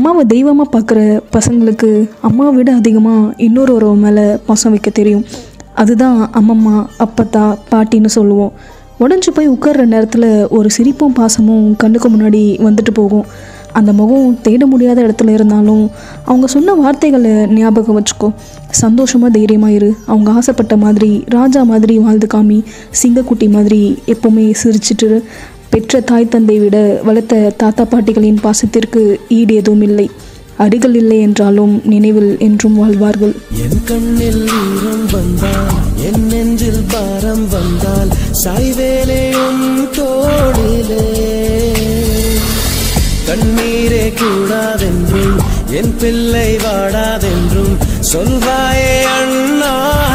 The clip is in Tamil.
அம்மாவை தெய்வமாக பார்க்குற பசங்களுக்கு அம்மாவை விட அதிகமாக இன்னொரு உறவு மேலே பாசம் வைக்க தெரியும் அதுதான் அம்மம்மா அப்பத்தா பாட்டின்னு சொல்லுவோம் உடஞ்சி போய் உட்கார்ற நேரத்தில் ஒரு சிரிப்பும் பாசமும் கண்ணுக்கு முன்னாடி வந்துட்டு போகும் அந்த முகம் தேட முடியாத இடத்துல இருந்தாலும் அவங்க சொன்ன வார்த்தைகளை ஞாபகம் வச்சுக்கோ சந்தோஷமாக தைரியமாக இரு அவங்க ஆசைப்பட்ட மாதிரி ராஜா மாதிரி வாழ்ந்து காமி சிங்கக்குட்டி மாதிரி எப்போவுமே சிரிச்சிட்டு இரு. பெற்ற தாய் தந்தை விட வளர்த்த தாத்தா பாட்டிகளின் பாசத்திற்கு ஈடு எதுவும் இல்லை அருகில் இல்லை என்றாலும் நினைவில் என்றும் வாழ்வார்கள் என் கண்ணில் ஈரம் வந்தால் என் நெஞ்சில் பாரம் வந்தால் சாய்வேலே உன் தோளிலே கண்ணீரே கூடாதென்றும் என் பிள்ளை வாடாதென்றும் சொல்வாயே அண்ணா